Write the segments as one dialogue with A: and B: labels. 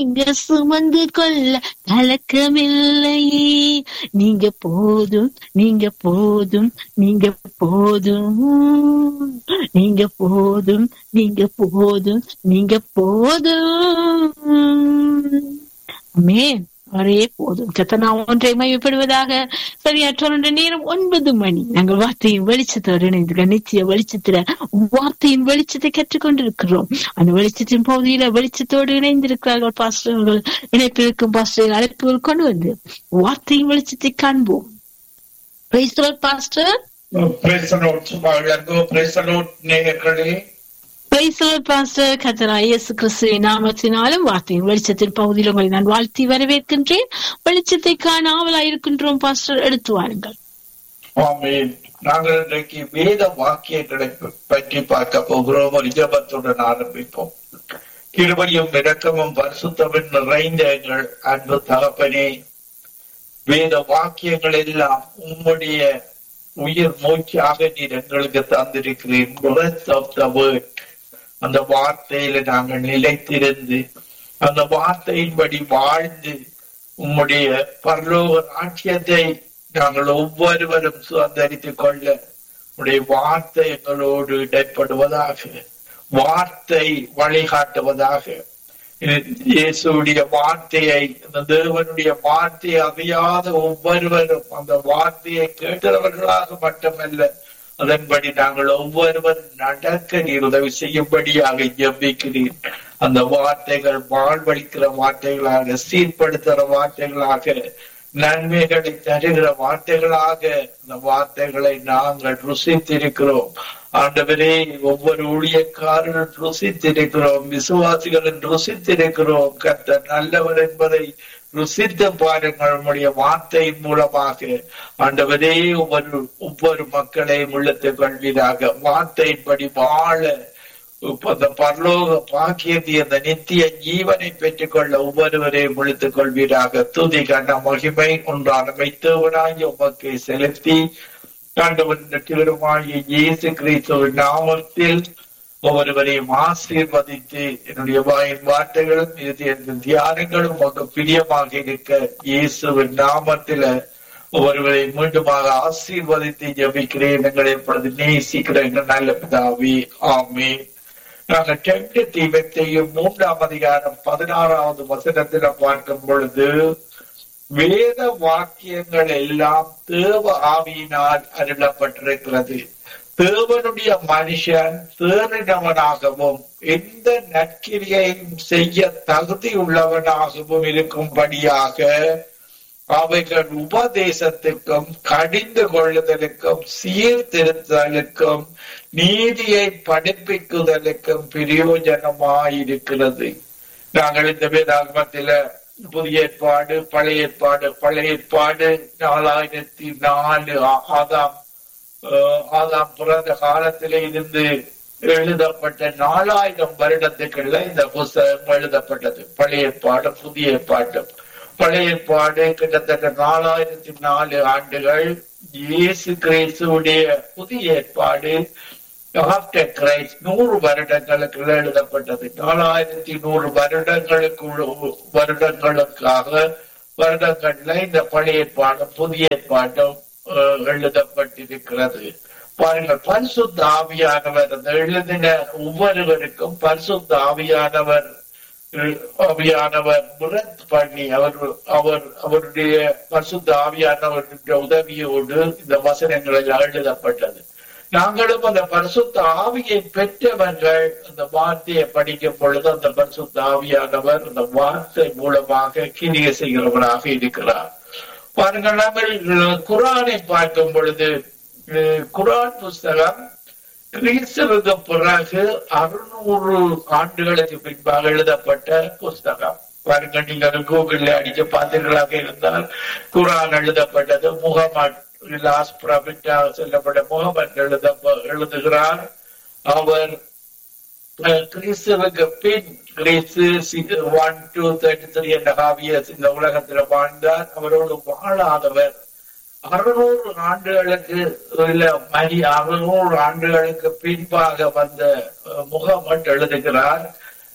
A: நீங்க சுமந்து கொள்ள கலக்கமில்லையே நீங்க போதும் நீங்க போதும் நீங்க போதும் நீங்க போதும் நீங்க போதும் நீங்க போதும் ஆமென் ஒரே போதும் கத்தனா ஒன்றை மையப்படுவதாக சரியாற்ற நேரம் ஒன்பது மணி நாங்கள் வார்த்தையின் வெளிச்சத்தோடு இணைந்து நிச்சய வெளிச்சத்துல வார்த்தையின் வெளிச்சத்தை கற்றுக்கொண்டிருக்கிறோம் அந்த வெளிச்சத்தின் பகுதியில வெளிச்சத்தோடு இணைந்திருக்கிறார்கள் பாஸ்டர்கள் இணைப்பிருக்கும் பாஸ்டர் அழைப்புகள் கொண்டு வந்து வார்த்தையின் வெளிச்சத்தை காண்போம் பாஸ்டர்
B: Praise the Lord, சுபாவிலங்கோ, praise the Lord, நேயர்களே
A: பாஸ்டர் கத்தரா இயேசு கிறிஸ்துவின் நாமத்தினாலும் வார்த்தையின் வெளிச்சத்தின் பகுதியில் உங்களை நான் வாழ்த்தி வரவேற்கின்றேன் வெளிச்சத்தை காண ஆவலாயிருக்கின்றோம் பாஸ்டர் எடுத்து வாருங்கள்
B: ஆமென் நாங்கள் இன்றைக்கு வேத வாக்கியங்களை பற்றி பார்க்க போகிறோம் ஒரு ஜபத்துடன் ஆரம்பிப்போம் கிருபையும் இரக்கமும் பரிசுத்தமும் நிறைந்த எங்கள் அன்பு தகப்பனே வேத வாக்கியங்கள் எல்லாம் உம்முடைய உயிர் மூச்சாக நீர் எங்களுக்கு தந்திருக்கிறேன் breath of the word அந்த வார்த்தையில நாங்கள் நிலைத்திருந்து அந்த வார்த்தையின்படி வாழ்ந்து உம்முடைய பரலோக ராட்சியத்தை நாங்கள் ஒவ்வொருவரும் சுதந்திரித்துக் கொள்ள உடைய வார்த்தை எங்களோடு இடைப்படுவதாக வார்த்தை வழிகாட்டுவதாக இயேசுடைய வார்த்தையை அந்த தேவனுடைய வார்த்தையை அறியாத ஒவ்வொருவரும் அந்த வார்த்தையை கேட்கிறவர்களாக மட்டுமல்ல அதன்படி நாங்கள் ஒவ்வொருவரும் நடக்க நீர் உதவி செய்யும்படியாக ஜெபிக்கிறேன் அந்த வார்த்தைகள் வாழ்வழிக்கிற வார்த்தைகளாக சீர்படுத்துகிற வார்த்தைகளாக நன்மைகளை தருகிற வார்த்தைகளாக அந்த வார்த்தைகளை நாங்கள் ருசித்திருக்கிறோம் ஆண்டவரே ஒவ்வொரு ஊழியக்காரரும் ருசித்திருக்கிறோம் விசுவாசிகளும் ருசித்திருக்கிறோம் கர்த்தர் நல்லவர் என்பதை ருசித்த பாருங்கள் உம்முடைய வார்த்தையின் மூலமாக ஆண்டவரே ஒவ்வொரு ஒவ்வொரு மக்களையும் உள்ளத்துக் கொள்வீராக வார்த்தையின்படி வாழ அந்த பரலோக பாக்கியத்தை அந்த நித்திய ஜீவனை பெற்றுக்கொள்ள ஒவ்வொருவரையும் விழுத்துக் கொள்வீராக துதி கண்ண மகிமை ஒன்றான மைத்தவனாய் உமக்கு செலுத்தி கண்டவருமாகிய இயேசு கிறிஸ்துவின் நாமத்தில் ஒவ்வொருவரையும் ஆசீர்வதித்து என்னுடைய வாயின் வார்த்தைகளும் இறுதி தியானங்களும் உமக்கு பிரியமாக இருக்க இயேசுவின் நாமத்தில ஒவ்வொருவரை மீண்டுமாக ஆசீர்வதித்து ஜபிக்கிறேன் எங்களை இப்பொழுது நேசிக்கிற எங்கள் நல்ல பிதாவே ஆமே நாங்கள் டென்ட் தீபத்தையும் மூன்றாம் அதிகாரம் பதினாறாவது வசனத்துல பார்க்கும் பொழுது வேத வாக்கியங்கள் எல்லாம் தேவ ஆவியினால் அருளப்பட்டிருக்கிறது தேவனுடைய மனுஷன் தேறினவனாகவும் எந்த நற்கிரியையும் செய்ய தகுதி உள்ளவனாகவும் இருக்கும்படியாக அவைகள் உபதேசத்துக்கும் கடிந்து கொள்ளுதலுக்கும் சீர்திருத்தலுக்கும் நீதியை படிப்பிக்குதலுக்கும் பிரயோஜனமாயிருக்கிறது நாங்கள் இந்த வேதாகமத்தில புதிய ஏற்பாடு பழைய ஏற்பாடு பழைய ஏற்பாடு நாலாயிரத்தி நாலு ஆதாம் ஆதாம் பிறந்த காலத்திலே இருந்து எழுதப்பட்ட நாலாயிரம் வருடத்துக்குள்ள இந்த புஸ்தகம் எழுதப்பட்டது பழைய ஏற்பாடு புதிய ஏற்பாடு பழைய ஏற்பாடு கிட்டத்தட்ட நாலாயிரத்தி நாலு ஆண்டுகள் இயேசு கிறிஸ்துடைய புதிய ஏற்பாடு ஆஃப்டர் கிரைஸ்ட் நூறு வருடங்களுக்கு எழுதப்பட்டது நாலாயிரத்தி நூறு வருடங்களுக்கு வருடங்களுக்காக வருடங்கள்ல இந்த பழைய ஏற்பாடும் புதிய ஏற்பாடும் எழுதப்பட்டிருக்கிறது பாருங்கள் பரிசுத்த ஆவியானவர் அந்த எழுதின ஒவ்வொருவருக்கும் பரிசுத்த ஆவியானவர் ஆவியானவர் முரத் பண்ணி அவர் அவர் அவருடைய பரிசுத்த ஆவியானவருடைய உதவியோடு இந்த வசனங்கள் எழுதப்பட்டது நாங்களும் அந்த பரிசுத்த ஆவியை பெற்றவர்கள் அந்த வார்த்தையை படிக்கும் பொழுது அந்த பரிசுத்த ஆவியானவர் அந்த வார்த்தை மூலமாக கிரிய செய்கிறவராக இருக்கிறார் பாருங்கள் நாங்கள் குரானை பார்க்கும் பொழுது குரான் புஸ்தகம் கிறிஸ்தவுக்கு பிறகு அறுநூறு ஆண்டுகளுக்கு பின்பாக எழுதப்பட்ட புஸ்தகம் பாருங்க நீங்கள் கூகுள்ல அடிக்க பார்த்தீர்களாக இருந்தால் குரான் எழுதப்பட்டது முகமது லாஸ்ட் ப்ராபிட்டாக சொல்லப்பட்ட முகமது எழுத எழுதுகிறார் அவர் கிறிஸ்துவுக்கு பின் கிறிஸ்து ஒன் டூ தேர்ட்டி த்ரீ என்ற ஹாவியர்ஸ் இந்த உலகத்துல வாழ்ந்தார் அவரோடு வாழாதவர் அறுநூறு ஆண்டுகளுக்கு இல்ல மணி அறுநூறு ஆண்டுகளுக்கு பின்பாக வந்த முகமட் எழுதுகிறார்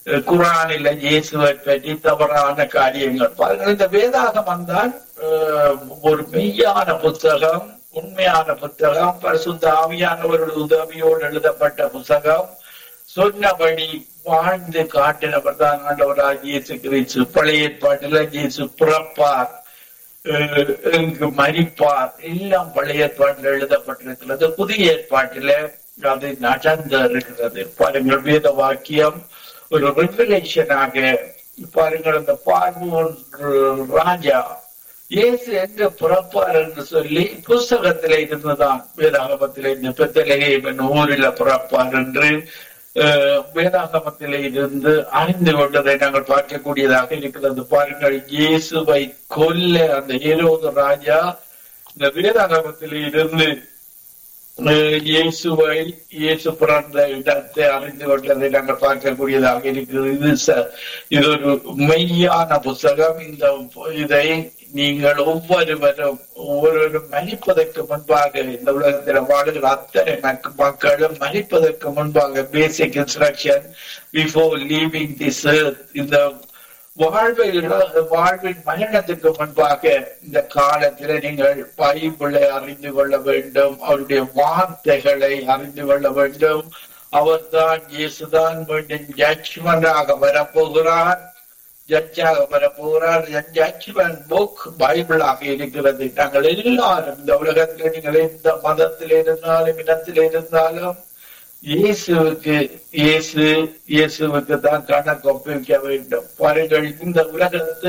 B: குரானில இயேசுவை பற்றி தவறான காரியங்கள் பாருங்கள் இந்த வேதாகமம் தான் அஹ், ஒரு மெய்யான புத்தகம் உண்மையான புத்தகம் பரிசுத்த ஆவியானவர்கள் உதவியோடு எழுதப்பட்ட புத்தகம் சொன்னபடி வாழ்ந்து காட்டினவர் தான் ஆண்டவராக இயேசு கிறிஸ்து பழைய ஏற்பாட்டில் இயேசு பிறப்பார் அஹ், இங்கு மரிப்பார் எல்லாம் பழைய ஏற்பாட்டில் எழுதப்பட்டிருக்கிறது புதிய ஏற்பாட்டில அது நடந்து இருக்கிறது பாருங்கள் வேத வாக்கியம் ஒரு ரெவலேஷனாக பாருங்கள் அந்த பார்வோன் ராஜா இயேசு எங்க பிறப்பார் என்று சொல்லி புஸ்தகத்திலே இருந்துதான் வேதாகமத்திலே இந்த பெத்தலகேமன் ஊரில் பிறப்பார் என்று அஹ், வேதாகமத்திலே இருந்து அறிந்து கொண்டதை நாங்கள் பார்க்கக்கூடியதாக இருக்கிறது பாருங்கள் இயேசுவை கொல்ல அந்த ஏரோது ராஜா இந்த வேதாகமத்திலே இருந்து அஹ், இயேசுவை இயேசு பிறந்த இடத்தை அறிந்து கொண்டதை நாங்கள் பார்க்கக்கூடியதாக இருக்கிறது இது ச- இது ஒரு மெய்யான புத்தகம் இந்த இதை நீங்கள் ஒவ்வொருவரும் ஒவ்வொருவரும் மன்னிப்பதற்கு முன்பாக இந்த உலகத்தில் வாழுகிற அத்தனை மக்க- மக்களும் மன்னிப்பதற்கு முன்பாக basic instruction before leaving this இந்த வாழ்வை இழ- வாழ்வின் மரணத்துக்கு முன்பாக இந்த காலத்தில் நீங்கள் பைபிளை அறிந்து கொள்ள வேண்டும் அவருடைய வார்த்தைகளை அறிந்து கொள்ள வேண்டும் அவர்தான் இயேசுதான் மீண்டும் ஜட்ஜ்மெண்டாக வரப்போகிறார் ஜட்ஜாக வரப்போகிறார் ஜட்ஜ்மெண்ட் புக் பைபிளாக இருக்கிறது நாங்கள் எல்லாரும் இந்த உலகத்தில் நீங்கள் எந்த மதத்தில் இருந்தாலும் இனத்தில் இருந்தாலும் இயேசுவுக்கு இயேசு இயேசுவுக்கு தான் கணக்கு ஒப்புவிக்க வேண்டும் பாருங்கள் இந்த உலகத்து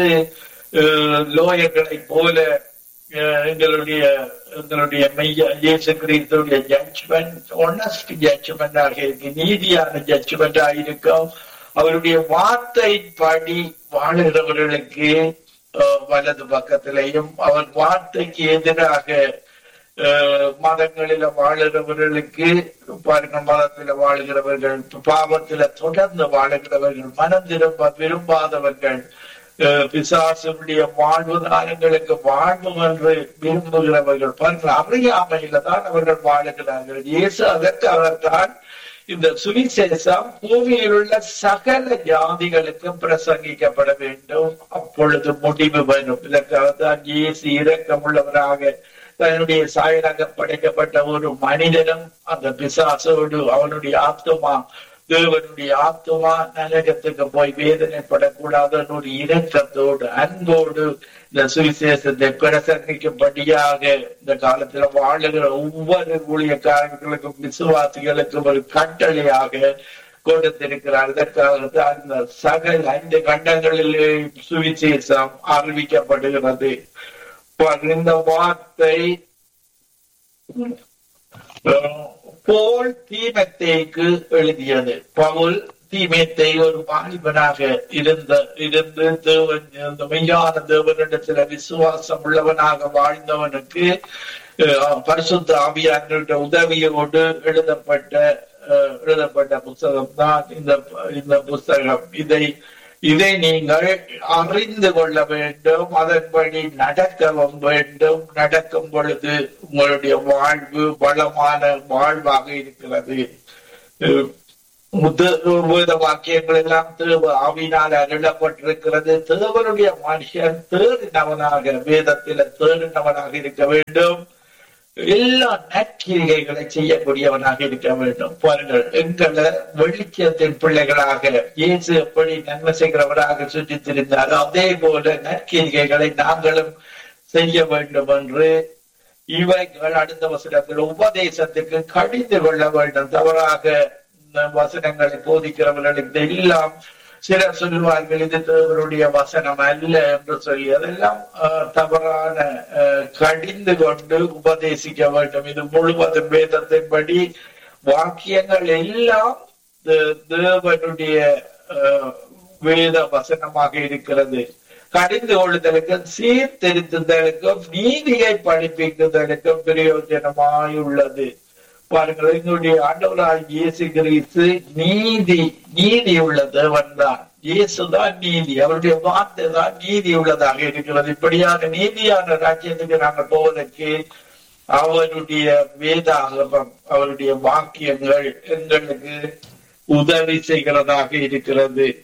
B: லோயர்களை போல அஹ், எங்களுடைய எங்களுடைய மெய்ய இயேசு கிறிஸ்துடைய ஜட்ஜ்மெண்ட் ஒனஸ்ட் ஜட்ஜ்மெண்டாக இருக்கு நீதியான ஜட்ஜ்மெண்டாக இருக்கும் அவருடைய வார்த்தை படி வாழுகிறவர்களுக்கு அஹ், வலது பக்கத்திலையும் அவர் வார்த்தைக்கு எதிராக அஹ், மதங்களில வாழுகிறவர்களுக்கு பாருங்க மதத்தில வாழுகிறவர்கள் பாவத்தில தொடர்ந்து வாழுகிறவர்கள் மனம் திரும்ப விரும்பாதவர்கள் அஹ், பிசாசுடைய வாழ்வு காலங்களுக்கு வாழ்வு என்று விரும்புகிறவர்கள் பாருங்க அறியாமையில தான் அவர்கள் வாழுகிறார்கள் இயேசு அதற்காகத்தான் இந்த சுவிசேஷம் பூமியில் உள்ள சகல ஜாதிகளுக்கும் பிரசங்கிக்கப்பட வேண்டும் அப்பொழுது முடிவு வரும் இதற்காகத்தான் இயேசு இரக்கமுள்ளவராக தன்னுடைய சாயலாக படைக்கப்பட்ட ஒரு மனிதனும் அந்த பிசாசோடு அவனுடைய ஆத்துமா தேவனுடைய ஆத்துமா நரகத்துக்கு போய் வேதனைப்படக்கூடாது ஒரு இரக்கத்தோடு அன்போடு இந்த சுவிசேஷத்தை பிரசங்கிக்கும்படியாக இந்த காலத்துல வாழுகிற ஒவ்வொரு ஊழியக்காரர்களுக்கும் விசுவாசிகளுக்கும் ஒரு கட்டளையாக கொடுத்திருக்கிறார் இதற்காக தான் இந்த சகல ஐந்து கண்டங்களிலே சுவிசேஷம் அறிவிக்கப்படுகிறது பாருங்க, இந்த வார்த்தை அஹ், போல் தீமத்தேக்கு எழுதியது பவுல் தீமேத்தை ஒரு வாலிபனாக இருந்த இருந்து தேவன் இந்த மெய்யான தேவனிடத்துல விசுவாசம் உள்ளவனாக வாழ்ந்தவனுக்கு அஹ், பரிசுத்த ஆவியானுடைய உதவியோடு எழுதப்பட்ட அஹ், எழுதப்பட்ட புஸ்தகம் தான் இந்த இந்த புஸ்தகம் இதை இதை நீங்கள் அறிந்து கொள்ள வேண்டும் அதன்படி நடக்கவும் வேண்டும் நடக்கும் பொழுது உங்களுடைய வாழ்வு வளமான வாழ்வாக இருக்கிறது அஹ் முத- வேத வாக்கியங்கள் எல்லாம் தேவ ஆவினால் அருளப்பட்டிருக்கிறது தேவனுடைய மனுஷன் தேறினவனாக வேதத்தில தேறினவனாக இருக்க வேண்டும் எல்லா நற்கிரிகைகளை செய்யக்கூடியவனாக இருக்க வேண்டும் பாருங்கள் எங்களை வெளிச்சத்தின் பிள்ளைகளாக இயேசு எப்படி நன்மை செய்கிறவராக சுற்றித் திரிந்தாரோ அதே போல நற்கிரிகைகளை நாங்களும் செய்ய வேண்டும் என்று இவைகள் அடுத்த வசனத்தில் உபதேசத்துக்கு கடிந்து கொள்ள வேண்டும் தவறாக இந்த வசனங்களை போதிக்கிறவர்களுக்கு எல்லாம் சிலர் சொல்வார்கள் இது தேவனுடைய வசனம் அல்ல என்று சொல்லி அதெல்லாம் அஹ், தவறான அஹ், கடிந்து கொண்டு உபதேசிக்க வேண்டும் இது முழுவதும் வேதத்தின்படி வாக்கியங்கள் எல்லாம் தே- தேவனுடைய அஹ், வேத வசனமாக இருக்கிறது கடிந்து கொள்ளுதலுக்கும் சீர்திருத்துதலுக்கும் நீதியை படிப்பிக்குதலுக்கும் பிரயோஜனமாயுள்ளது பாருங்கள் எங்களுடைய ஆண்டவராய் இயேசு கிறிஸ்து நீதி நீதி உள்ள தேவன் தான் இயேசுதான் நீதி அவருடைய வார்த்தை தான் நீதி உள்ளதாக இருக்கிறது இப்படியான நீதியான ராஜ்யத்துக்கு நாங்கள் போவதற்கு அவருடைய வேதாகமம் அவருடைய வாக்கியங்கள் எங்களுக்கு உதவி செய்கிறதாக இருக்கிறது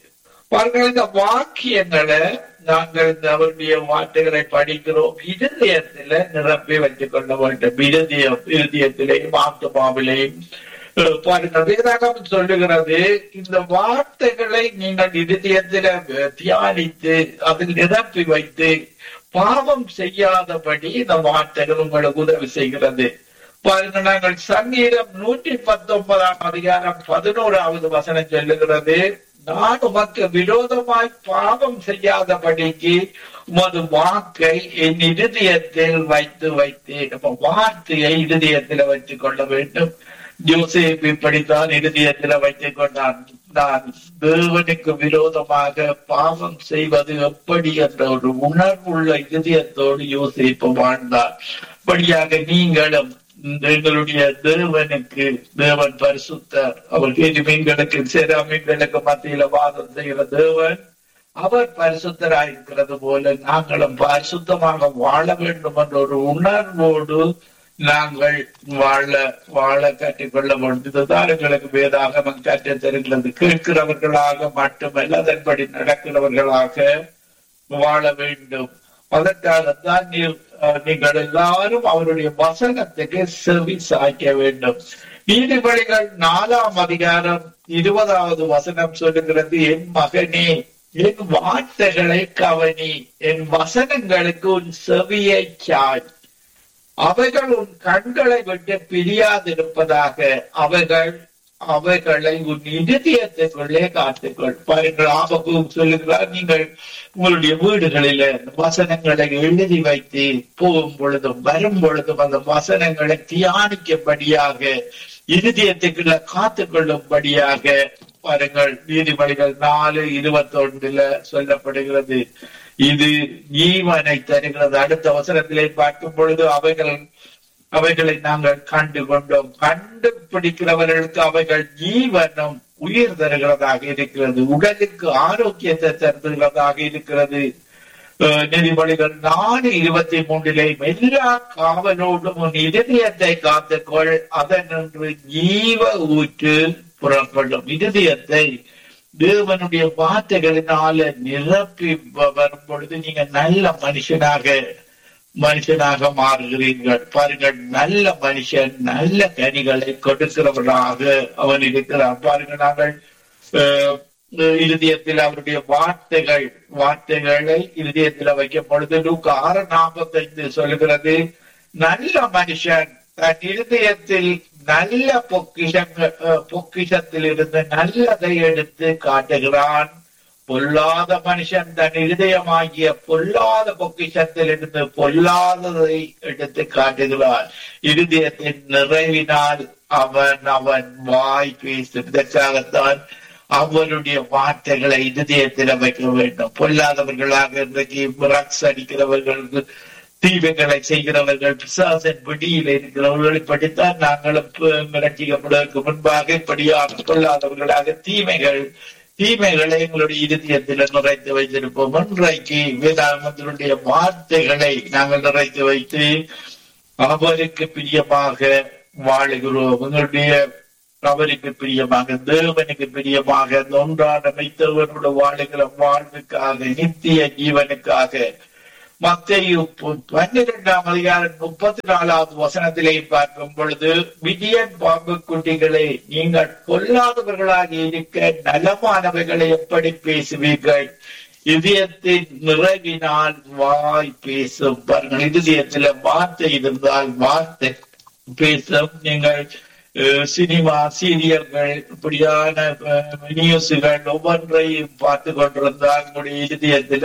B: பாருங்கள் இந்த வாக்கியங்களை நாங்கள் இந்த அவருடைய வார்த்தைகளை படிக்கிறோம் இருதயத்துல நிரப்பி வைத்துக் கொள்ள வேண்டும் இருதயம் இருதயத்திலேயும் ஆத்மாவிலேயும் அஹ், பாருங்கள் வேதாகம் சொல்லுகிறது இந்த வார்த்தைகளை நீங்கள் இருதயத்தில தியானித்து அதில் நிரப்பி வைத்து பாவம் செய்யாதபடி இந்த வார்த்தைகள் உங்களுக்கு உதவி செய்கிறது பாருங்க நாங்கள் சங்கீதம் நூற்றி பத்தொன்பதாம் அதிகாரம் பதினோராவது வசனம் சொல்லுகிறது நான் உமக்கு விரோதமாய் பாவம் செய்யாதபடிக்கு உமது வாக்கை என் இருதயத்தில் வைத்து வைத்தேன் அப்ப வார்த்தையை இருதயத்தில் வைத்துக் கொள்ள வேண்டும் ஜோசேப் இப்படித்தான் இருதயத்தில் வைத்துக் கொண்டான் நான் தேவனுக்கு விரோதமாக பாவம் செய்வது எப்படி என்ற ஒரு உணர்வுள்ள இருதயத்தோடு யோசிப்பு வாழ்ந்தார் அப்படியாக நீங்களும் எங்களுடைய தேவனுக்கு தேவன் பரிசுத்தர் அவர் எங்களுக்கு சிறாமீன்களுக்கு மத்தியில வாதம் செய்கிற தேவன் அவர் பரிசுத்தராயிருக்கிறது போல நாங்களும் பரிசுத்தமாக வாழ வேண்டும் என்ற ஒரு உணர்வோடு நாங்கள் வாழ வாழ கற்றுக்கொள்ள வேண்டும் இதுதான் எங்களுக்கு வேதாகமம் கற்றுத் தருகிறது கேட்கிறவர்களாக மட்டுமல்ல அதன்படி நடக்கிறவர்களாக வாழ வேண்டும் அதற்காகத்தான் நீ- அஹ் நீங்கள் எல்லாரும் அவருடைய வசனத்துக்கு செவி சாய்க்க வேண்டும் நீதிபதிகள் நாலாம் அதிகாரம் இருபதாவது வசனம் சொல்லுகிறது என் மகனே என் வார்த்தைகளை கவனி என் வசனங்களுக்கு உன் செவியை சாய் அவைகள் உன் கண்களை விட்டு பிரியாதிருப்பதாக அவைகள் அவைகளை உன் இதயத்துக்குள்ளே காத்துக்கொள் பாருங்கள் ஆபகம் சொல்லுகிறார் நீங்கள் உங்களுடைய வீடுகளில வசனங்களை எழுதி வைத்து போகும் பொழுதும் வரும் பொழுதும் அந்த வசனங்களை தியானிக்கும்படியாக இருதயத்துக்குள்ள காத்துக் கொள்ளும்படியாக பாருங்கள் நீதிமொழிகள் நாலு இருபத்தி ஒன்றுல சொல்லப்படுகிறது இது ஜீவனை தருகிறது அடுத்த அவசரத்திலே பார்க்கும் பொழுது அவைகள் அவைகளை நாங்கள் கண்டு கொண்டோம் கண்டுபிடிக்கிறவர்களுக்கு அவைகள் ஜீவனும் உயிர் தருகிறதாக இருக்கிறது உடலுக்கு ஆரோக்கியத்தை தருகிறதாக இருக்கிறது அஹ் நீதிமொழிகள் நாலு இருபத்தி மூன்றிலே எல்லா காவலோடும் உன் இதயத்தை காத்துக்கொள் அதனின்று ஜீவ ஊற்று புறப்படும் இருதயத்தை தேவனுடைய வார்த்தைகளினால நிரப்பி வ- வரும் பொழுது நீங்க நல்ல மனுஷனாக மனுஷனாக மாறுகிறீர்கள் பாருங்கள் நல்ல மனுஷன் நல்ல கனிகளை கொடுக்கிறவனாக அவன் இருக்கிறான் பாருங்கள் நாங்கள் அஹ், இருதயத்தில் அவருடைய வார்த்தைகள் வார்த்தைகளை இருதயத்தில் வைக்கும் பொழுது லூக்கா ஆறு நாற்பத்தைந்து சொல்லுகிறது நல்ல மனுஷன் தன் இருதயத்தில் நல்ல பொக்கிஷங்கள் அஹ், பொக்கிஷத்தில் இருந்து நல்லதை எடுத்து காட்டுகிறான் பொல்லாத மனுஷன் தன் இருதயமாகிய பொல்லாத பொக்கிஷத்தில் இருந்து பொல்லாததை எடுத்து காட்டுகிறான் இருதயத்தின் நிறைவினால் அவன் அவன் வாய் பேசும் இதற்காகத்தான் அவருடைய வார்த்தைகளை இருதயத்தில் வைக்க வேண்டும் பொல்லாதவர்களாக இன்றைக்கு ரக்ஸ் அடிக்கிறவர்களுக்கு தீமைகளை செய்கிறவர்கள் பிசாசன் பிடியில் இருக்கிறவர்கள் இப்படித்தான் நாங்களும் ரட்சிக்கப்படுவதற்கு முன்பாக இப்படியாக கொள்ளாதவர்களாக தீமைகள் தீமைகளை எங்களுடைய இருதயத்தில் நிறைத்து வைத்திருப்போம் இன்றைக்கு வேதாகமத்தினுடைய வார்த்தைகளை நாங்கள் நிறைத்து வைத்து அவருக்கு பிரியமாக வாழுகிறோம் எங்களுடைய அவருக்கு பிரியமாக தேவனுக்கு பிரியமாக அந்த ஒன்றான மைத்தவனோட வாழுகிற வாழ்வுக்காக நித்திய ஜீவனுக்காக மத்தையு பன்னிரெண்டாம் அதிகாரம் முப்பத்தி நாலாவது வசனத்திலே பார்க்கும் பொழுது விடியன் பாம்பு குட்டிகளே நீங்கள் பொல்லாதவர்களாக இருக்க நலமானவைகளை எப்படி பேசுவீர்கள் இதயத்தின் நிறைவினால் வாய் பேசும் பாருங்கள் இதயத்துல வார்த்தை இருந்தால் வார்த்தை பேசும் நீங்கள் அஹ், சினிமா சீரியல்கள் இப்படியான அஹ், நியூஸுகள் ஒவ்வொன்றையும் பார்த்து கொண்டிருந்தால் உங்களுடைய இதயத்துல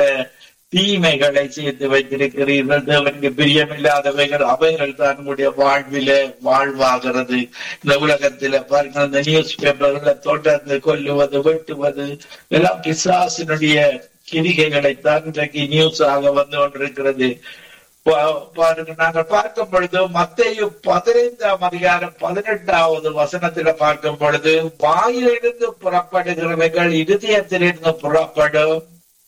B: தீமைகளை சேர்த்து வைத்திருக்கிறீர்கள் தேவனுக்கு பிரியமில்லாதவைகள் அவைகள் தான் உங்களுடைய வாழ்வில வாழ்வாகிறது இந்த உலகத்தில பாருங்க இந்த நியூஸ் பேப்பர்களை தொடர்ந்து கொல்லுவது வெட்டுவது எல்லாம் பிசாசினுடைய கிரிகைகளைத்தான் இன்றைக்கு நியூஸ் ஆக வந்து கொண்டிருக்கிறது பா- பாருங்க நாங்கள் பார்க்கும் பொழுது மத்தேயு பதினைந்தாம் அதிகாரம் பதினெட்டாவது வசனத்துல பார்க்கும் பொழுது வாயிலிருந்து புறப்படுகிறவைகள் இருதயத்திலிருந்து புறப்படும்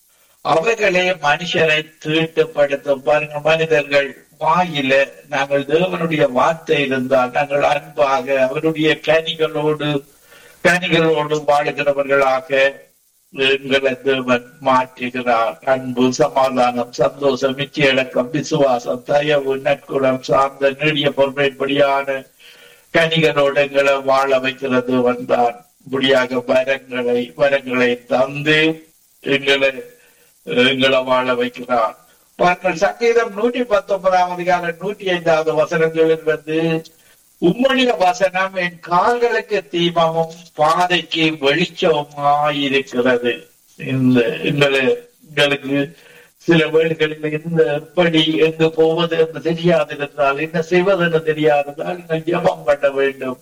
B: அவைகளே மனுஷரை தீட்டுப்படுத்தும் பாருங்க மனிதர்கள் வாயில நாங்கள் தேவனுடைய வார்த்தை இருந்தால் நாங்கள் அன்பாக அவருடைய கனிகளோடு கனிகளோடு வாழுகிறவர்களாக எங்களை தேவன் மாற்றுகிறார் அன்பு சமாதானம் சந்தோஷம் நிச்சயடக்கம் விசுவாசம் தயவு நற்குணம் சார்ந்த நீடிய பொறுமைப்படியான கனிகளோடு எங்களை வாழ வைக்கிற தேவன் தான் இப்படியாக வரங்களை வரங்களை தந்து எங்களை எங்களை வாழ வைக்கிறார் பாருங்கள் சங்கீதம் நூற்றி பத்தொன்பதாம் அதிகாரம் நூற்றி ஐந்தாவது வசனங்களில் வந்து உம்முடைய வசனம் என் கால்களுக்கு தீபமும் பாதைக்கு வெளிச்சமாயிருக்கிறது இந்த எங்களை எங்களுக்கு சில வேளைகளில் இந்த எப்படி எங்கு போவது என்று தெரியாது இருந்தால் என்ன செய்வது என்று தெரியாததால் இந்த ஜபம் பண்ண வேண்டும்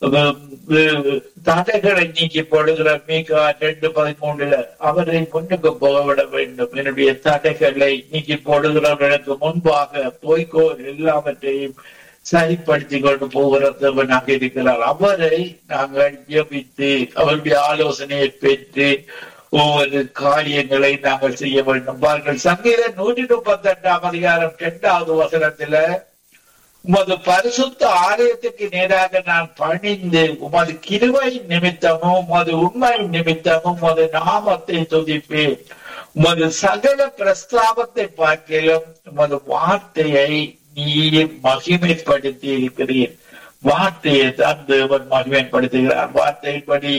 B: தடைகளை நீக்கி போடுகிற மீகா ரெண்டு பதிமூணுல அவரை முன்னுக்கு போக விட வேண்டும் என்னுடைய தடைகளை நீக்கி போடுகிறவர்களுக்கு முன்பாக போய்கோ எல்லாவற்றையும் சரிப்படுத்தி கொண்டு போகிறவனாக இருக்கிறார் அவரை நாங்கள் ஜபித்து அவருடைய ஆலோசனையை பெற்று ஒவ்வொரு காரியங்களை நாங்கள் செய்ய வேண்டும் பாருங்கள் சங்கீத நூற்றி முப்பத்தி எட்டாம் அதிகாரம் இரண்டாவது வசனத்துல உமது பரிசுத்த ஆலயத்துக்கு நேராக நான் பணிந்து உமது கிருவை நிமித்தமும் உமது உண்மை நிமித்தமும் உமது நாமத்தை துதிப்பேன் உமது சகல பிரஸ்தாபத்தை பார்க்கிலும் உமது வார்த்தையை நீர் மகிமைப்படுத்தி இருக்கிறீர் வார்த்தையை தான் தேவன் மகிமைப்படுத்துகிறார் வார்த்தையின்படி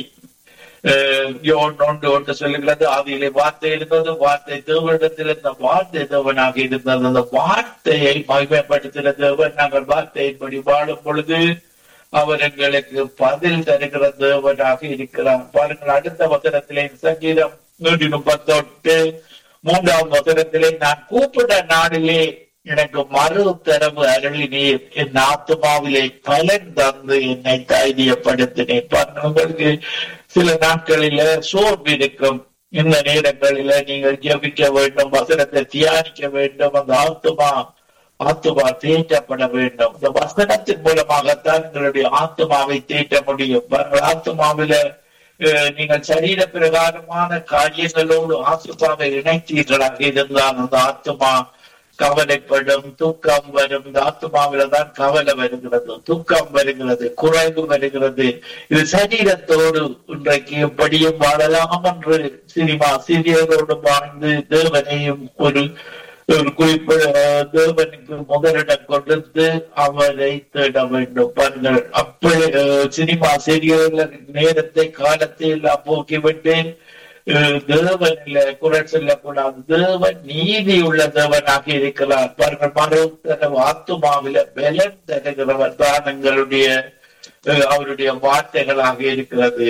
B: ஒன்று ஒன்று சொல்லுகிறது ஆதியிலே வார்த்தை இருந்தது வார்த்தை தேவனிடத்தில் இருந்த வார்த்தை தேவனாக இருந்தது அந்த வார்த்தையை மகிமைப்படுத்துகிற தேவன் நாங்கள் வார்த்தையின்படி வாழும் பொழுது அவர் எங்களுக்கு பதில் தருகிற தேவனாக இருக்கிறார் பாருங்கள் அடுத்த வசனத்திலே சங்கீதம் நூற்றி முப்பத்தொட்டு மூன்றாம் வசனத்திலே நான் கூப்பிட்ட நாளிலே எனக்கு மறு தரவு அருளினீர் என் ஆத்மாவிலே பலன் தந்து என்னை தைரியப்படுத்தினேன் உங்களுக்கு சில நாட்களில சோர்வு இருக்கும் இந்த நேரங்களில நீங்கள் ஜபிக்க வேண்டும் வசனத்தை தியானிக்க வேண்டும் அந்த ஆத்மா ஆத்மா தேற்றப்பட வேண்டும் இந்த வசனத்தின் மூலமாகத்தான் உங்களுடைய ஆத்மாவை தேற்ற முடியும் ஆத்மாவில நீங்கள் சரீர பிரகாரமான காரியங்களோடு ஆத்மாவை இணைத்தீர்களாக இருந்தால் அந்த ஆத்மா கவலைப்படும் தூக்கம் வரும் இந்த ஆத்மாவில தான் கவலை வருகிறது தூக்கம் வருகிறது குறைவு வருகிறது இது சரீரத்தோடு இன்றைக்கு எப்படியும் வாழலாம் என்று சினிமா சீரியலோடு வாழ்ந்து தேவனையும் ஒரு ஒரு குறிப்பிட தேவனுக்கு முதலிடம் கொடுத்து அவரை தேட வேண்டும் பாருங்கள் அப்படி சினிமா சீரியல் நேரத்தை காலத்தை எல்லாம் போக்கிவிட்டேன் தேவனில குரல் சொல்லக்கூடாது தேவன் நீதி உள்ள தேவனாக இருக்கிறார் பாருங்கள் மறுத்தர ஆத்துமாவில பலன் தருகிறவர் தான் எங்களுடைய அவருடைய வார்த்தைகளாக இருக்கிறது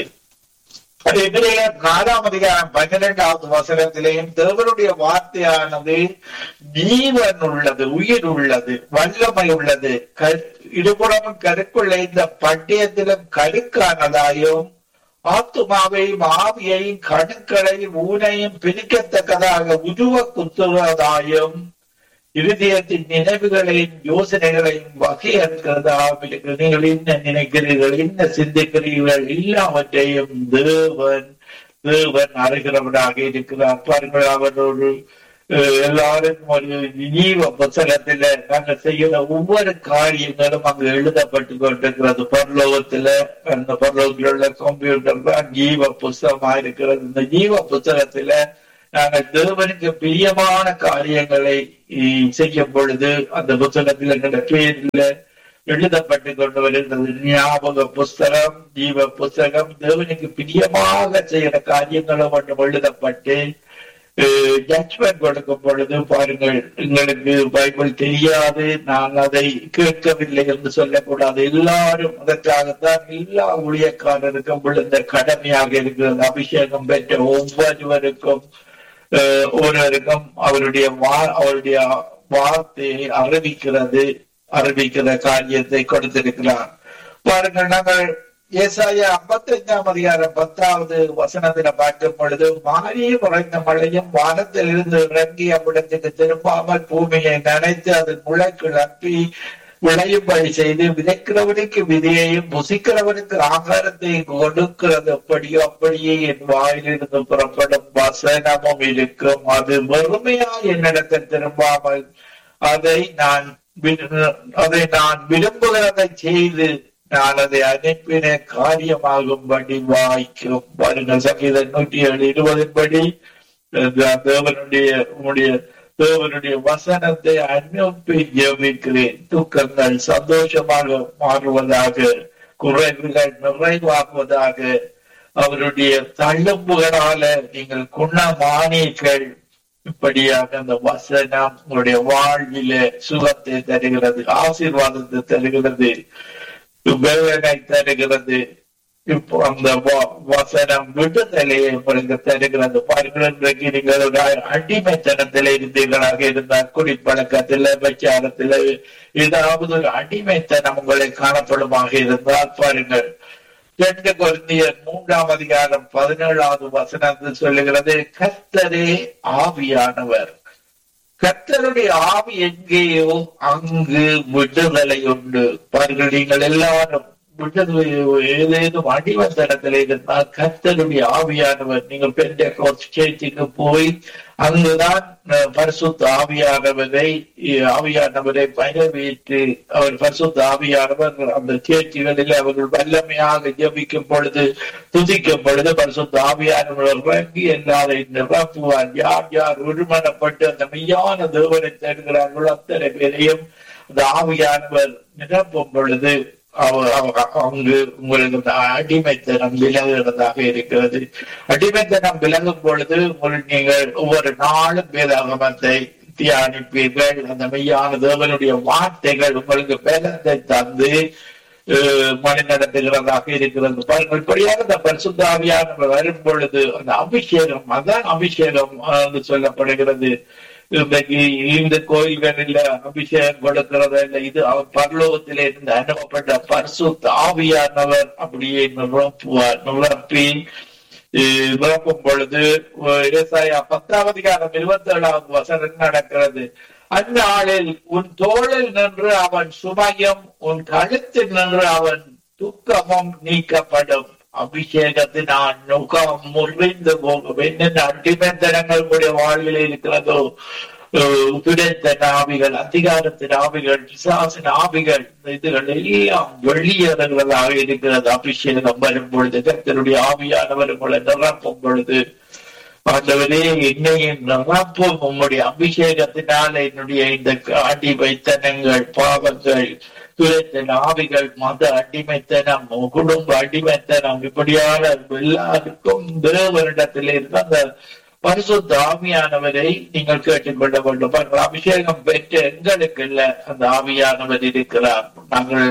B: எதிரே நாலாம் அதிகாரம் பன்னிரெண்டாவது வசனத்திலேயும் தேவனுடைய வார்த்தையானது நீவன் உள்ளது உயிர் உள்ளது வல்லமை உள்ளது இருபுறமும் கருக்குள்ள இந்த பட்டயத்திலும் கருக்கானதாயும் ஆத்துமாவையும் ஆவியையும் கணுக்களையும் ஊனையும் பிரிக்கத்தக்கதாக உருவ குத்துவதாயும் இருதயத்தின் நினைவுகளையும் யோசனைகளையும் வகையறுக்கிறதாகவும் இருக்கிறது நீங்கள் என்ன நினைக்கிறீர்கள் என்ன சிந்திக்கிறீர்கள் எல்லாவற்றையும் தேவன் தேவன் அறிகிறவராக இருக்கிறார் பாருங்கள் அவரோடு எல்லாரும் ஒரு ஜீவ புத்தகத்துல நாங்கள் செய்கிற ஒவ்வொரு காரியங்களும் அங்கு எழுதப்பட்டு கொண்டிருக்கிறது பரலோகத்துல அந்த பரலோகத்தில் உள்ள கம்ப்யூட்டர் தான் ஜீவ புஸ்தகமா இருக்கிறது இந்த ஜீவ புத்தகத்துல நாங்கள் தேவனுக்கு பிரியமான காரியங்களை செய்யும் பொழுது அந்த புத்தகத்தில் எங்களோட பேர்ல எழுதப்பட்டு கொண்டு வருகிறது ஞாபக புஸ்தகம் ஜீவ புஸ்தகம் தேவனுக்கு பிரியமாக செய்கிற காரியங்களும் ஒன்றும் எழுதப்பட்டு ஜட்மெண்ட் கொடுக்கும் பொழுது பாருங்கள் எங்களுக்கு பைபிள் தெரியாது நான் அதை கேட்கவில்லை என்று சொல்லக்கூடாது எல்லாரும் அதற்காகத்தான் எல்லா ஊழியக்காரருக்கும் விழுந்த கடமையாக இருக்கிறது அபிஷேகம் பெற்ற ஒவ்வொருவருக்கும் ஒருவருக்கும் அவருடைய வா அவருடைய வார்த்தையை அறிவிக்கிறது அறிவிக்கிற காரியத்தை கொடுத்திருக்கிறார் பாருங்கள் நாங்கள் ஏசாயா ஐம்பத்தி அஞ்சாம் அதிகாரம் பத்தாவது வசனத்தில பார்க்கும் பொழுது மாறிய குறைந்த மழையும் வானத்தில் இருந்து இறங்கி அவ்விடத்துக்கு திரும்பாமல் பூமியை நனைத்து அதன் முளை கிளப்பி விளையும்படி செய்து விதைக்கிறவனுக்கு விதையையும் புசிக்கிறவனுக்கு ஆகாரத்தையும் கொடுக்கிறது எப்படியோ அப்படியே என் வாயிலிருந்து புறப்படும் வசனமும் இருக்கும் அது வெறுமையா என்னிடத்தில் திரும்பாமல் அதை நான் அதை நான் விரும்புகிறதை செய்து நான் அதை அனுப்பின காரியமாகும்படி வாய்க்கும் பாருங்கள் சங்கீதம் நூற்றி ஏழு இருபதின்படி தேவனுடைய உங்களுடைய தேவனுடைய வசனத்தை அனுப்பி ஜெபிக்கிறேன் துக்கங்கள் சந்தோஷமாக மாறுவதாக குறைவுகள் நிறைவாகுவதாக அவருடைய தள்ளும்புகளால நீங்கள் குணமானீர்கள் இப்படியாக அந்த வசனம் உங்களுடைய வாழ்வில சுகத்தை தருகிறது ஆசீர்வாதத்தை தருகிறது வேதனை தருகிறது இப்போ அந்த வசனம் விடுதலையை உங்களுக்கு தருகிறது பாருங்கள் இன்றைக்கு நீங்கள் ஒரு அடிமைத்தனத்தில் இருந்தீர்களாக இருந்தால் குடிப்பழக்கத்தில் விசாரத்தில் ஏதாவது ஒரு அடிமைத்தனம் உங்களை காணப்படுமாக இருந்தால் பாருங்கள் ரெண்டு குழந்தையர் மூன்றாம் அதிகாரம் பதினேழாவது வசனத்தில் சொல்லுகிறது கர்த்தரே ஆவியானவர் கர்த்தருடைய ஆவி எங்கேயோ அங்கு விடுதலை உண்டு பாருங்கள் நீங்கள் எல்லாரும் விடுதலை ஏதேனும் அடிவந்தனத்தில் இருந்தால் கர்த்தருடைய ஆவியானவர் நீங்கள் பெரிய சேர்ச்சிக்கு போய் அங்குதான் பரிசுத்த ஆவியானவரை ஆவியானவரை பயனவேற்று அவர் பரிசுத்த ஆவியானவர் அந்த சேர்ச்சிகளில் அவர்கள் வல்லமையாக ஜபிக்கும் பொழுது துதிக்கும் பொழுது பரிசுத்த ஆவியானவர் இறங்கி எல்லாரையும் நிரப்புவார் யார் யார் ஒருமனப்பட்டு அந்த மெய்யான தேவனை தருகிறார்களோ அத்தனை பேரையும் அந்த ஆவியானவர் நிரப்பும் பொழுது அங்கு உங்களுக்கு அடிமைத்தனம் விலகுகிறதாக இருக்கிறது அடிமைத்தனம் விலகும் பொழுது நீங்கள் ஒவ்வொரு நாளும் வேதாகமத்தை தியானிப்பீர்கள் அந்த மெய்யான தேவனுடைய வார்த்தைகள் உங்களுக்கு பலத்தை தந்து மணி நடத்துகிறதாக இருக்கிறது பாருங்கள் இப்படியாக இந்த பரிசுத்தாவியான வரும் பொழுது அந்த அபிஷேகம் அதான் அபிஷேகம் என்று சொல்லப்படுகிறது இன்றைக்கு இந்த கோயில்களில் அபிஷேகம் கொடுக்கிறத இல்ல இது அவர் பரலோகத்திலே இருந்து அனுப்பப்பட்ட பரிசு ஆவியானவர் அப்படியே நிரப்புவார் நிரப்பி நிரப்பும் பொழுது விவசாய பத்தாவது அதிகாரம் இருபத்தி ஏழாவது வசனம் நடக்கிறது அந்நாளில் உன் தோளில் நின்று அவன் சுமயம் உன் கழுத்தில் நின்று அவன் துக்கமும் நீக்கப்படும் அபிஷேகத்தினால் நுகம் முறிந்து போகும் என்னென்ன அடிமைத்தனங்கள் உடைய வாழ்வில் இருக்கிறதோ துடைத்த ஆவிகள் அதிகாரத்தின் ஆவிகள் பிசாசின் ஆவிகள் இதுகள் எல்லாம் வெளியேறுகிறதாக இருக்கிறது அபிஷேகம் வரும் பொழுது கத்தருடைய ஆவியானவர் உங்களை நிரப்பும் பொழுது ஆண்டவரே என்னையும் நிரப்பும் உம்முடைய அபிஷேகத்தினால என்னுடைய இந்த அடி வைத்தனங்கள் பாவங்கள் துயத்தின் ஆவிகள் மத அடிமைத்தனம் குடும்ப அடிமைத்தனம் இப்படியான எல்லாருக்கும் தேவனிடத்தில் இருந்த அந்த பரிசுத்த ஆவியானவரை நீங்கள் கேட்டுக்கொள்ள வேண்டும் பாருங்கள் அபிஷேகம் பெற்ற எங்களுக்கு இல்ல அந்த ஆவியானவர் இருக்கிறார் நாங்கள்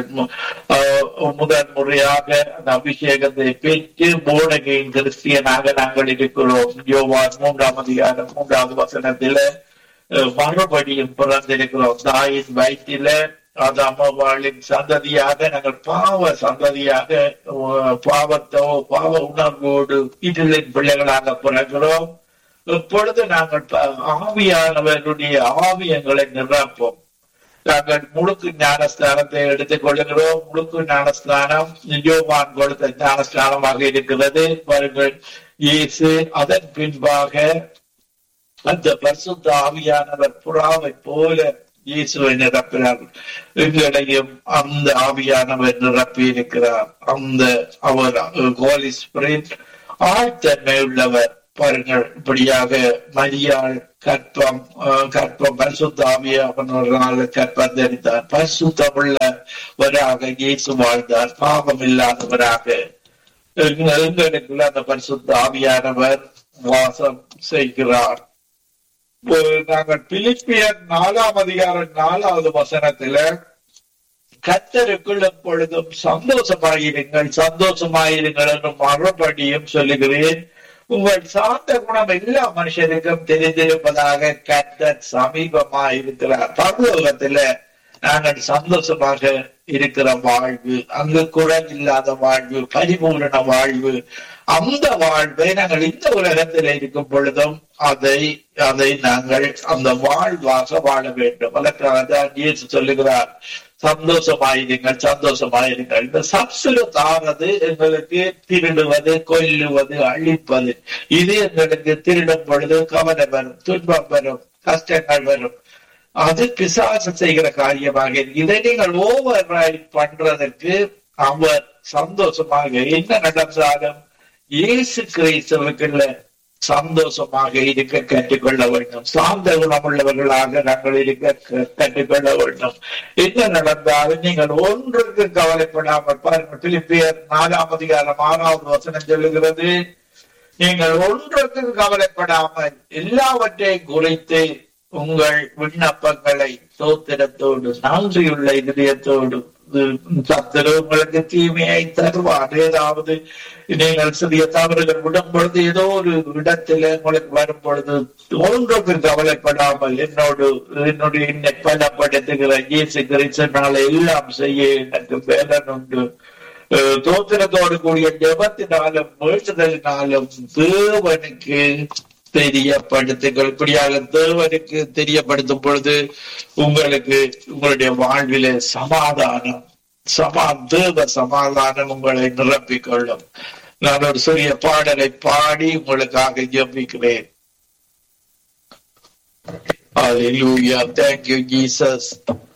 B: முதன் முறையாக அந்த அபிஷேகத்தை பெற்று போனகையின் கிறிஸ்தியனாக நாங்கள் இருக்கிறோம் யோவான் மூன்றாம் அதிகாரம் மூன்றாவது வசனத்தில மறுபடியும் பிறந்திருக்கிறோம் தாயின் வயிற்றில அது அம்மாவாளின் சந்ததியாக நாங்கள் பாவ சந்ததியாக பாவத்தோ பாவ உணர்வோடு வீட்டிலின் பிள்ளைகளாக பிறக்கிறோம் இப்பொழுது நாங்கள் ஆவியானவருடைய ஆவி எங்களை நிரப்போம் நாங்கள் முழுக்கு ஞானஸ்தானத்தை எடுத்துக் கொள்ளுகிறோம் முழுக்கு ஞானஸ்தானம் யோவான் கொடுத்த ஞானஸ்தானமாக இருக்கிறது பாருங்கள் இயேசு அதன் பின்பாக அந்த பரிசுத்த ஆவியானவர் புறாவை போல இயேசுவை நிரப்பினார் எங்களையும் அந்த ஆவியானவர் நிரப்பி இருக்கிறார் அந்த அவர் ஹோலி ஸ்பிரிட் ஆழ்த்தன்மை உள்ளவர் பாருங்கள் இப்படியாக மரியாள் கற்பம் கற்பம் பரிசுத்த ஆவியானவரால் கற்பம் தரித்தார் பரிசுத்தம் உள்ளவராக இயேசு வாழ்ந்தார் பாவம் இல்லாதவராக எங்களுக்குள்ள அந்த பரிசுத்த ஆவியானவர் வாசம் செய்கிறார் நாங்கள் பிலிப்பியர் நாலாம் அதிகாரம் நாலாவது வசனத்துல கத்தருக்குள் எப்பொழுதும் சந்தோஷமாயிருங்கள் சந்தோஷமாயிருங்கள் என்று மறுபடியும் சொல்லுகிறேன் உங்கள் சாந்த குணம் எல்லா மனுஷருக்கும் தெரிந்திருப்பதாக கத்தர் சமீபமா இருக்கிறார் பரலோகத்துல நாங்கள் சந்தோஷமாக இருக்கிற வாழ்வு அங்கு குரல் இல்லாத வாழ்வு பரிபூரண வாழ்வு அந்த வாழ்வை நாங்கள் இந்த உலகத்தில் இருக்கும் பொழுதும் அதை அதை நாங்கள் அந்த வாழ்வாக வாழ வேண்டும் அதற்காக தான் இயேசு சொல்லுகிறார் சந்தோஷமாயிருங்கள் சந்தோஷமாயிருங்கள் இந்த சப்சுலத்தானது எங்களுக்கு திருடுவது கொல்லுவது அழிப்பது இது எங்களுக்கு திருடும் பொழுது கவனம் வரும் துன்பம் வரும் கஷ்டங்கள் வரும் அது பிசாசு செய்கிற காரியமாக இதை நீங்கள் ஓவர் ரைட் பண்றதற்கு அவர் சந்தோஷமாக என்ன நடந்தாலும் இயேசு கிறிஸ்தவுக்குள்ள சந்தோஷமாக இருக்க கற்றுக்கொள்ள வேண்டும் சாந்த குணமுள்ளவர்களாக நாங்கள் இருக்க க- கற்றுக்கொள்ள வேண்டும் என்ன நடந்தாலும் நீங்கள் ஒன்றுக்கு கவலைப்படாமல் பாருங்கள் பிலிப்பியர் நாலாம் அதிகாரம் ஆறாவது வசனம் சொல்லுகிறது நீங்கள் ஒன்றுக்கு கவலைப்படாமல் எல்லாவற்றையும் குறித்து உங்கள் விண்ணப்பங்களை சோத்திரத்தோடு நன்றியுள்ள இதயத்தோடு சத்துரு உங்களுக்கு தீமையை தருவார் ஏதாவது நீங்கள் சிறிய தவறுகள் விடும் பொழுது ஏதோ ஒரு இடத்துல உங்களுக்கு வரும் பொழுது ஒன்றுக்கு கவலைப்படாமல் என்னோடு என்னுடைய என்னை பலப்படுத்துகிற இயேசு கிறிஸ்தனால எல்லாம் செய்ய எனக்கு வேலன் உண்டு அஹ் தோத்திரத்தோடு கூடிய ஜெபத்தினாலும் வேண்டுதலினாலும் தேவனுக்கு தெரியப்படுத்துங்கள் இப்படியாக தேவனுக்கு தெரியப்படுத்தும் பொழுது உங்களுக்கு உங்களுடைய வாழ்விலே சமாதானம் சமா தேவ சமாதானம் உங்களை நிரப்பிக் கொள்ளும் நான் ஒரு சிறிய பாடலை பாடி உங்களுக்காக ஜெபிக்கிறேன் Hallelujah. Thank you, Jesus.